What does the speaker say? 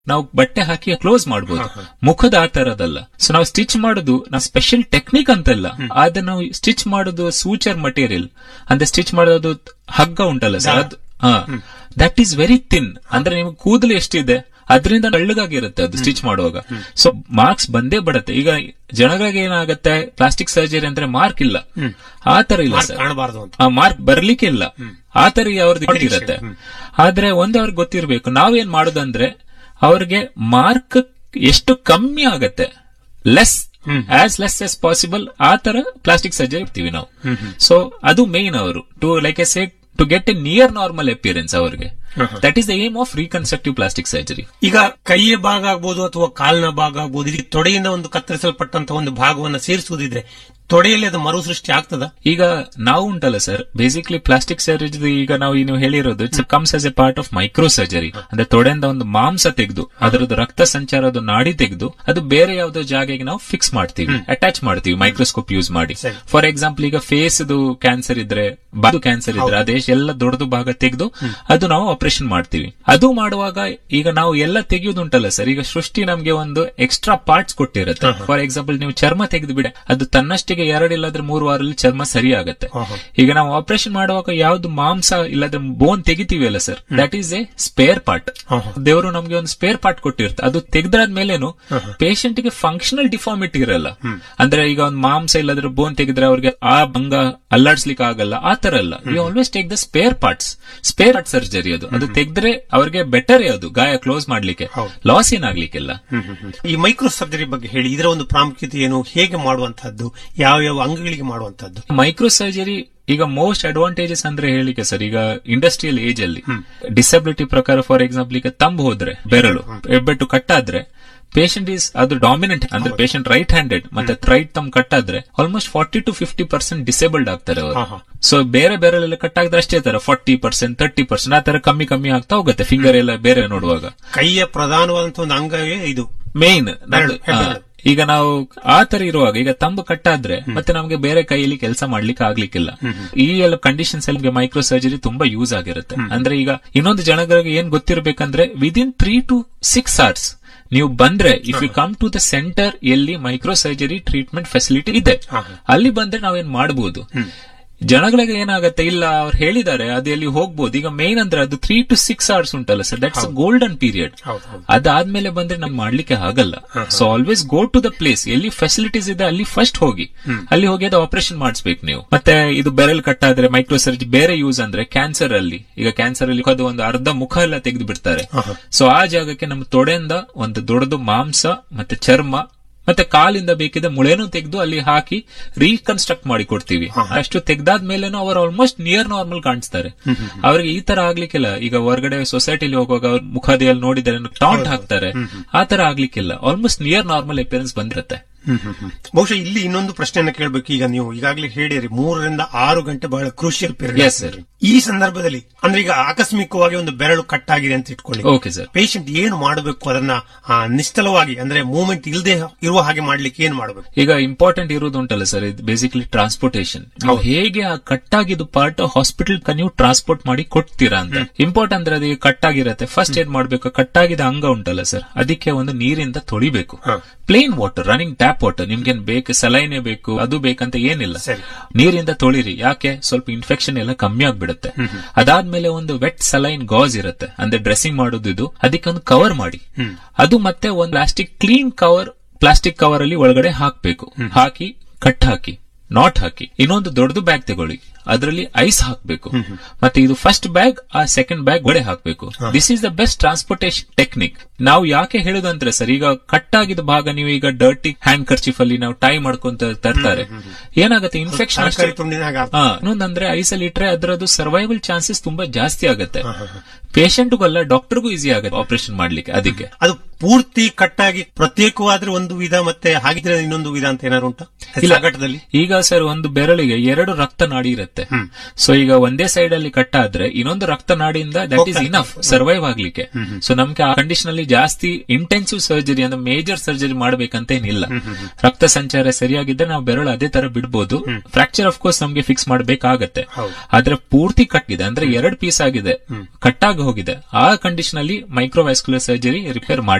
ನಾವು ಬಟ್ಟೆ ಹಾಕಿ ಕ್ಲೋಸ್ ಮಾಡಬಹುದು ಮುಖದ ಆ ತರದಲ್ಲ ಸೊ ನಾವು ಸ್ಟಿಚ್ ಮಾಡೋದು ನಾವು ಸ್ಪೆಷಲ್ ಟೆಕ್ನಿಕ್ ಅಂತಲ್ಲ ಆದ್ರೆ ನಾವು ಸ್ಟಿಚ್ ಮಾಡೋದು ಸೂಚರ್ ಮಟೀರಿಯಲ್ ಅಂದ್ರೆ ಸ್ಟಿಚ್ ಮಾಡೋದು ಹಗ್ಗ ಉಂಟಲ್ಲ ಸರ್ ಅದು ಹಾ ದಟ್ ಈಸ್ ವೆರಿ ಥಿನ್ ಅಂದ್ರೆ ನಿಮ್ಗೆ ಕೂದಲು ಎಷ್ಟಿದೆ ಅದರಿಂದ ತೆಳ್ಳಗಾಗಿರುತ್ತೆ ಅದು ಸ್ಟಿಚ್ ಮಾಡುವಾಗ ಸೊ ಮಾರ್ಕ್ಸ್ ಬಂದೇ ಬರುತ್ತೆ ಈಗ ಜನಗಳಿಗೆ ಏನಾಗುತ್ತೆ ಪ್ಲಾಸ್ಟಿಕ್ ಸರ್ಜರಿ ಅಂದ್ರೆ ಮಾರ್ಕ್ ಇಲ್ಲ ಆ ತರ ಇಲ್ಲ ಮಾರ್ಕ್ ಸರ್ ಕಾಣಬಾರದು ಅಂತ ಆ ಮಾರ್ಕ್ ಬರ್ಲಿಕ್ಕೆ ಇಲ್ಲ ಆ ತರ ಅವ್ರದ್ದು ಇರುತ್ತೆ ಆದ್ರೆ ಒಂದು ಅವ್ರಿಗೆ ಗೊತ್ತಿರ್ಬೇಕು ನಾವೇನ್ ಮಾಡೋದಂದ್ರೆ ಅವ್ರಿಗೆ ಮಾರ್ಕ್ ಎಷ್ಟು ಕಮ್ಮಿ ಆಗತ್ತೆ less as less as possible ಆ ತರ ಪ್ಲಾಸ್ಟಿಕ್ ಸರ್ಜರಿ ಇರ್ತೀವಿ ನಾವು ಸೊ ಅದು ಮೇನ್ ಅವರು to like a say to get a near normal appearance ಅವರಿಗೆ that is the aim of reconstructive plastic surgery ಈಗ ಕೈಯ ಭಾಗ ಆಗ್ಬೋದು ಅಥವಾ ಕಾಲಿನ ಭಾಗ ಆಗ್ಬೋದು ಇದಕ್ಕೆ ತೊಡೆಯಿಂದ ಒಂದು ಕತ್ತರಿಸಲ್ಪಟ್ಟಂತ ಒಂದು ಭಾಗವನ್ನ ಸೇರಿಸುವುದಿದ್ರೆ ತೊಡೆಯಲ್ಲಿ ಅದು ಮರು ಸೃಷ್ಟಿ ಆಗ್ತದ ಈಗ ನಾವು ಉಂಟಲ್ಲ ಸರ್ ಬೇಸಿಕ್ಲಿ ಪ್ಲಾಸ್ಟಿಕ್ ಸರ್ಜರಿ ಈಗ ನಾವು ನೀವು ಹೇಳಿರೋದು it's comes as a part of micro surgery ಅಂದ್ರೆ ತೊಡೆಯಿಂದ ಒಂದು ಮಾಂಸ ತೆಗೆದು ಅದರದ್ದು ರಕ್ತ ಸಂಚಾರದ ನಾಡಿ ತೆಗೆದು ಅದು ಬೇರೆ ಯಾವ್ದೋ ಜಾಗೆಗೆ ನಾವು ಫಿಕ್ಸ್ ಮಾಡ್ತೀವಿ ಅಟ್ಯಾಚ್ ಮಾಡ್ತೀವಿ ಮೈಕ್ರೋಸ್ಕೋಪ್ ಯೂಸ್ ಮಾಡಿ ಸರಿ. ಫಾರ್ ಎಕ್ಸಾಂಪಲ್ ಈಗ ಫೇಸ್ ಕ್ಯಾನ್ಸರ್ ಇದ್ರೆ ಬಾದು ಕ್ಯಾನ್ಸರ್ ಇದ್ರೆ ಅದೇ ಎಲ್ಲ ದೊಡ್ಡದು ಭಾಗ ತೆಗೆದು ಅದು ನಾವು ಆಪರೇಷನ್ ಮಾಡ್ತೀವಿ ಅದು ಮಾಡುವಾಗ ಈಗ ನಾವು ಎಲ್ಲ ತೆಗೆಯುವುದುಂಟಲ್ಲ ಸರ್ ಈಗ ಸೃಷ್ಟಿ ನಮ್ಗೆ ಒಂದು ಎಕ್ಸ್ಟ್ರಾ ಪಾರ್ಟ್ಸ್ ಕೊಟ್ಟಿರುತ್ತೆ ಫಾರ್ ಎಕ್ಸಾಂಪಲ್ ನೀವು ಚರ್ಮ ತೆಗೆದು ಬಿಡ ಅದು ತನ್ನಷ್ಟಿಗೆ ಎರಡು ಇಲ್ಲಾದ್ರೆ ಮೂರು ವಾರದಲ್ಲಿ ಚರ್ಮ ಸರಿ ಆಗುತ್ತೆ ಆಹಾ. ಈಗ ನಾವು ಆಪರೇಷನ್ ಮಾಡುವಾಗ ಯಾವ್ದು ಮಾಂಸ ಇಲ್ಲದ್ರೆ ಬೋನ್ ತೆಗಿತೀವಿ ಅಲ್ಲ sir that is a spare part ಆಹಾ. ದೇವರು ನಮ್ಗೆ ಒಂದು ಸ್ಪೇರ್ ಪಾರ್ಟ್ ಕೊಟ್ಟಿರುತ್ತೆ ಅದು ತೆಗೆದಾದ್ಮೇಲೇನು ಪೇಷಂಟ್ ಗೆ ಫಂಕ್ಷನಲ್ ಡಿಫಾರ್ಮಿಟಿ ಇರಲ್ಲ ಅಂದ್ರೆ ಈಗ ಒಂದು ಮಾಂಸ ಇಲ್ಲದ್ರೆ ಬೋನ್ ತೆಗೆದ್ರೆ ಅವ್ರಿಗೆ ಆ ಭಂಗ ಅಲ್ಲಾಡ್ಸ್ಲಿಕ್ಕೆ ಆಗಲ್ಲ ಆ ತರ ಅಲ್ಲ you always take the spare parts spare part surgery ಅದು ಅದು ತೆಗೆದ್ರೆ ಅವ್ರಿಗೆ ಬೆಟರ್ ಅದು ಗಾಯ ಕ್ಲೋಸ್ ಮಾಡ್ಲಿಕ್ಕೆ ಹೌದು. ಲಾಸ್ ಏನಾಗ್ಲಿಕ್ಕಿಲ್ಲ ಈ ಮೈಕ್ರೋ ಸರ್ಜರಿ ಬಗ್ಗೆ ಹೇಳಿ ಇದರ ಒಂದು ಪ್ರಾಮುಖ್ಯತೆ ಏನು ಹೇಗೆ ಮಾಡುವಂತಹದ್ದು ಯಾವ ಯಾವ ಅಂಗಗಳಿಗೆ ಮಾಡುವಂತಹದ್ದು ಮೈಕ್ರೋ ಸರ್ಜರಿ ಈಗ ಮೋಸ್ಟ್ ಅಡ್ವಾಂಟೇಜಸ್ ಅಂದ್ರೆ ಹೇಳಿಕೆ ಸರ್ ಈಗ ಇಂಡಸ್ಟ್ರಿಯಲ್ ಏಜ್ ಅಲ್ಲಿ ಡಿಸಬಿಲಿಟಿ ಪ್ರಕಾರ ಫಾರ್ ಎಕ್ಸಾಂಪಲ್ ಈಗ ತಂಬು ಹೋದ್ರೆ ಬೆರಳು ಹೆಬ್ಬೆಟ್ಟು ಕಟ್ಟಾದ್ರೆ ಪೇಷಂಟ್ ಈಸ್ ಅದು ಡಾಮಿನೆಂಟ್ ಅಂದ್ರೆ ಪೇಷಂಟ್ ರೈಟ್ ಹ್ಯಾಂಡೆಡ್ ಮತ್ತೆ ರೈಟ್ ತಮ್ ಕಟ್ಟಾದ್ರೆ almost forty to fifty percent disabled ಆಗ್ತಾರೆ ಅವರು ಆಹಾ. ಸೊ ಬೇರೆ ಬೇರೆಲ್ಲ ಕಟ್ಟಾಗಿದ್ರೆ ಅಷ್ಟೇ ತರ ಫಾರ್ಟಿ ಪರ್ಸೆಂಟ್ ತರ್ಟಿ ಪರ್ಸೆಂಟ್ ಆ ತರ ಕಮ್ಮಿ ಕಮ್ಮಿ ಆಗ್ತಾ ಹೋಗುತ್ತೆ ಫಿಂಗರ್ ಎಲ್ಲ ಬೇರೆ ನೋಡುವಾಗ ಕೈಯ ಪ್ರಧಾನವಾದಂತಹ ಒಂದು ಅಂಗವೇ ಇದು ಮೇನ್ ಬೆರಳು, ಹೆಬ್ಬೆರಳು. ಈಗ ನಾವು ಆ ತರ ಇರುವಾಗ ಈಗ ತಂಬು ಕಟ್ಟಾದ್ರೆ ಮತ್ತೆ ನಮಗೆ ಬೇರೆ ಕೈಯಲ್ಲಿ ಕೆಲಸ ಮಾಡ್ಲಿಕ್ಕೆ ಆಗ್ಲಿಕ್ಕಿಲ್ಲ ಈ ಎಲ್ಲ ಕಂಡೀಷನ್ಸ್ ಅಲ್ಲಿ ಮೈಕ್ರೋ ಸರ್ಜರಿ ತುಂಬಾ ಯೂಸ್ ಆಗಿರುತ್ತೆ ಅಂದ್ರೆ ಈಗ ಇನ್ನೊಂದು ಜನಗಳಿಗೆ ಏನ್ ಗೊತ್ತಿರಬೇಕಂದ್ರೆ within three to six hours ನೀವು ಬಂದ್ರೆ if you come to the centre ಎಲ್ಲಿ ಮೈಕ್ರೋ ಸರ್ಜರಿ ಟ್ರೀಟ್ಮೆಂಟ್ ಫೆಸಿಲಿಟಿ ಇದೆ ಹಾ. ಅಲ್ಲಿ ಬಂದ್ರೆ ನಾವೇನ್ ಮಾಡಬಹುದು ಜನಗಳಿಗೆ ಏನಾಗತ್ತೆ ಇಲ್ಲ ಅವ್ರು ಹೇಳಿದ್ದಾರೆ ಅದು ಎಲ್ಲಿ ಹೋಗ್ಬೋದು ಈಗ ಮೇನ್ ಅಂದ್ರೆ ಅದು ತ್ರೀ ಟು ಸಿಕ್ಸ್ ಅವರ್ಸ್ ಉಂಟಲ್ಲ ಸರ್ ದಟ್ಸ್ ಗೋಲ್ಡನ್ ಪೀರಿಯಡ್ ಹೌದು, ಹೌದು. ಅದಾದ್ಮೇಲೆ ಬಂದ್ರೆ ನಮ್ ಮಾಡ್ಲಿಕ್ಕೆ ಆಗಲ್ಲ so always go to the place ಎಲ್ಲಿ ಫೆಸಿಲಿಟೀಸ್ ಇದೆ ಅಲ್ಲಿ ಫಸ್ಟ್ ಹೋಗಿ ಅಲ್ಲಿ ಹೋಗಿ ಅದು ಆಪರೇಷನ್ ಮಾಡಿಸ್ಬೇಕು ನೀವು ಮತ್ತೆ ಇದು ಬೆರಲ್ ಕಟ್ಟಾದ್ರೆ ಮೈಕ್ರೋ ಸರ್ಜರಿ ಬೇರೆ ಯೂಸ್ ಅಂದ್ರೆ ಕ್ಯಾನ್ಸರ್ ಅಲ್ಲಿ ಈಗ ಕ್ಯಾನ್ಸರ್ ಅಲ್ಲಿ ಅದು ಒಂದು ಅರ್ಧ ಮುಖ ಎಲ್ಲ ತೆಗೆದು ಬಿಡ್ತಾರೆ ಆಹಾ. ಸೊ ಆ ಜಾಗಕ್ಕೆ ನಮ್ಮ ತೊಡೆಯಿಂದ ಒಂದು ದೊಡ್ಡದು ಮಾಂಸ ಮತ್ತೆ ಚರ್ಮ ಮತ್ತೆ ಕಾಲಿಂದ ಬೇಕಿದ್ರೆ ಮುಳೆನೂ ತೆಗೆದು ಅಲ್ಲಿ ಹಾಕಿ ರೀಕನ್ಸ್ಟ್ರಕ್ಟ್ ಮಾಡಿ ಕೊಡ್ತೀವಿ ಅಷ್ಟು ತೆಗ್ದಾದ್ಮೇಲೆನೂ ಅವರು ಆಲ್ಮೋಸ್ಟ್ ನಿಯರ್ ನಾರ್ಮಲ್ ಕಾಣಿಸ್ತಾರೆ ಅವ್ರಿಗೆ ಈ ತರ ಆಗ್ಲಿಕ್ಕಿಲ್ಲ ಈಗ ಹೊರಗಡೆ ಸೊಸೈಟಿಲಿ ಹೋಗುವಾಗ ಅವ್ರ ಮುಖದಲ್ಲಿ ನೋಡಿದರೆ ಟಾಂಟ್ ಹಾಕ್ತಾರೆ ಆ ತರ ಆಗ್ಲಿಕ್ಕಿಲ್ಲ ಆಲ್ಮೋಸ್ಟ್ ನಿಯರ್ ನಾರ್ಮಲ್ ಅಪಿಯರೆನ್ಸ್ ಬಂದಿರುತ್ತೆ ಬಹುಶಃ ಇಲ್ಲಿ ಇನ್ನೊಂದು ಪ್ರಶ್ನೆಯನ್ನ ಕೇಳಬೇಕು ಈಗ ನೀವು ಈಗಾಗಲೇ ಹೇಳಿರಿ ಮೂರರಿಂದ ಆರು ಗಂಟೆ ಬಹಳ ಕ್ರೂಷಿಯಲ್ Yes, ಪೀರಿಯಡ್ sir. ಈ ಸಂದರ್ಭದಲ್ಲಿ ಅಂದ್ರೆ ಈಗ ಆಕಸ್ಮಿಕವಾಗಿ ಒಂದು ಬೆರಳು ಕಟ್ಟಾಗಿದೆ ಅಂತ ಇಟ್ಕೊಳ್ಳಿ ಓಕೆ ಸರ್ ಪೇಷಂಟ್ ಏನು ಮಾಡಬೇಕು ಅದನ್ನ ಆ, ನಿಶ್ಚಲವಾಗಿ ಅಂದ್ರೆ ಮೂವ್ಮೆಂಟ್ ಇಲ್ಲದೆ ಇರುವ ಹಾಗೆ ಮಾಡ್ಲಿಕ್ಕೆ ಏನು ಮಾಡಬೇಕು ಈಗ ಇಂಪಾರ್ಟೆಂಟ್ ಇರೋದು ಉಂಟಲ್ಲ ಸರ್ ಇದು ಬೇಸಿಕಲಿ ಟ್ರಾನ್ಸ್ಪೋರ್ಟೇಷನ್ ನೀವು ಹೇಗೆ ಆ ಕಟ್ಟಾಗಿದ್ದು ಪಾರ್ಟ್ ಹಾಸ್ಪಿಟಲ್ ನೀವು ಟ್ರಾನ್ಸ್ಪೋರ್ಟ್ ಮಾಡಿ ಕೊಡ್ತೀರಾ ಅಂತ ಇಂಪಾರ್ಟೆಂಟ್ ಅಂದ್ರೆ ಅದು ಕಟ್ಟಾಗಿರತ್ತೆ ಫಸ್ಟ್ ಏನ್ ಮಾಡ್ಬೇಕು ಕಟ್ಟಾಗಿದ ಅಂಗ ಉಂಟಲ್ಲ ಸರ್ ಅದಕ್ಕೆ ಒಂದು ನೀರಿಂದ ತೊಳಿಬೇಕು ಹ. Plain water running tap water ನಿಮ್ಗೇನ್ ಬೇಕು ಸಲೈನೇ ಬೇಕು ಅದು ಬೇಕಂತ ಏನಿಲ್ಲ ಸರಿ. ನೀರಿಂದ ತೊಳಿರಿ ಯಾಕೆ ಸ್ವಲ್ಪ ಇನ್ಫೆಕ್ಷನ್ ಎಲ್ಲ ಕಮ್ಮಿ ಆಗ್ಬಿಡುತ್ತೆ ಅದಾದ್ಮೇಲೆ ಒಂದು ವೆಟ್ ಸಲೈನ್ ಗಾಸ್ ಇರುತ್ತೆ ಅಂದ್ರೆ ಡ್ರೆಸ್ಸಿಂಗ್ ಮಾಡೋದು ಇದು ಅದಕ್ಕೆ ಒಂದು ಕವರ್ ಮಾಡಿ ಅದು ಮತ್ತೆ ಒಂದು plastic clean cover plastic cover ಅಲ್ಲಿ ಒಳಗಡೆ ಹಾಕ್ಬೇಕು ಹಾಕಿ ಕಟ್ ಹಾಕಿ ನಾಟ್ ಹಾಕಿ ಇನ್ನೊಂದು ದೊಡ್ಡದು ಬ್ಯಾಗ್ ತಗೊಳ್ಳಿ ಅದರಲ್ಲಿ ಐಸ್ ಹಾಕ್ಬೇಕು ಮತ್ತೆ ಇದು ಫಸ್ಟ್ ಬ್ಯಾಗ್ ಆ ಸೆಕೆಂಡ್ ಬ್ಯಾಗ್ ಒಡೆ ಹಾಕ್ಬೇಕು this is the best transportation technique ನಾವು ಯಾಕೆ ಹೇಳುದಂದ್ರೆ ಸರ್ ಈಗ ಕಟ್ ಆಗಿದ ಭಾಗ ನೀವು ಈಗ ಡರ್ಟಿ ಹ್ಯಾಂಡ್ ಕರ್ಚಿಫ್ ಅಲ್ಲಿ ನಾವು ಟೈ ಮಾಡ್ಕೊಂತ ತರ್ತಾರೆ ಏನಾಗುತ್ತೆ ಇನ್ಫೆಕ್ಷನ್ ತರಕಾರಿ ತುಂಡಿನ ಹಾಗೆ ಆಗ್ತದೆ. ಹಾ ಇನ್ನೊಂದಂದ್ರೆ ಐಸಲ್ಲಿ ಇಟ್ರೆ ಅದರದ್ದು ಸರ್ವೈವಲ್ ಚಾನ್ಸಸ್ ತುಂಬಾ ಜಾಸ್ತಿ ಆಗುತ್ತೆ ಪೇಷಂಟ್ಗೂ ಅಲ್ಲ ಡಾಕ್ಟರ್ಗೂ ಈಸಿ ಆಗುತ್ತೆ ಆಪರೇಷನ್ ಮಾಡ್ಲಿಕ್ಕೆ ಅದಕ್ಕೆ ಅದು ಪೂರ್ತಿ ಕಟ್ಟಾಗಿ ಪ್ರತ್ಯೇಕವಾದ್ರೆ ಒಂದು ವಿಧ ಮತ್ತೆ ಹಾಗಿದ್ರೆ ಇನ್ನೊಂದು ವಿಧ ಅಂತ ಏನಾದ್ರು ಉಂಟಾ ಇಲ್ಲ. ಸಾಗಾಟದಲ್ಲಿ ಈಗ ಸರ್ ಒಂದು ಬೆರಳಿಗೆ ಎರಡು ರಕ್ತ ನಾಡಿ ಇರುತ್ತೆ ಸೊ ಈಗ ಒಂದೇ ಸೈಡ್ ಅಲ್ಲಿ ಕಟ್ಟಾದ್ರೆ ಇನ್ನೊಂದು ರಕ್ತ ನಾಡಿಯಿಂದ ದಟ್ ಈಸ್ ಇನಫ್ ಸರ್ವೈವ್ ಆಗ್ಲಿಕ್ಕೆ ಸೊ ನಮ್ಗೆ ಆ ಕಂಡೀಷನ್ ಅಲ್ಲಿ ಜಾಸ್ತಿ ಇಂಟೆನ್ಸಿವ್ ಸರ್ಜರಿ ಅಂದ್ರೆ ಮೇಜರ್ ಸರ್ಜರಿ ಮಾಡ್ಬೇಕಂತ ಏನಿಲ್ಲ ರಕ್ತ ಸಂಚಾರ ಸರಿಯಾಗಿದ್ರೆ ನಾವು ಬೆರಳು ಅದೇ ತರ ಬಿಡ್ಬೋದು ಫ್ರಾಕ್ಚರ್ ಆಫ್ ಕೋರ್ಸ್ ನಮ್ಗೆ ಫಿಕ್ಸ್ ಮಾಡ್ಬೇಕಾಗತ್ತೆ ಹೌದು. ಆದ್ರೆ ಪೂರ್ತಿ ಕಟ್ಟಿದೆ ಅಂದ್ರೆ ಎರಡು ಪೀಸ್ ಆಗಿದೆ ಕಟ್ಟಾಗ ಹೋಗಿದೆ ಆ ಕಂಡೀಷನ್ ಅಲ್ಲಿ ಮೈಕ್ರೋವ್ಯಾಸ್ಕ್ಯುಲರ್ ಸರ್ಜರಿ ರಿಪೇರ್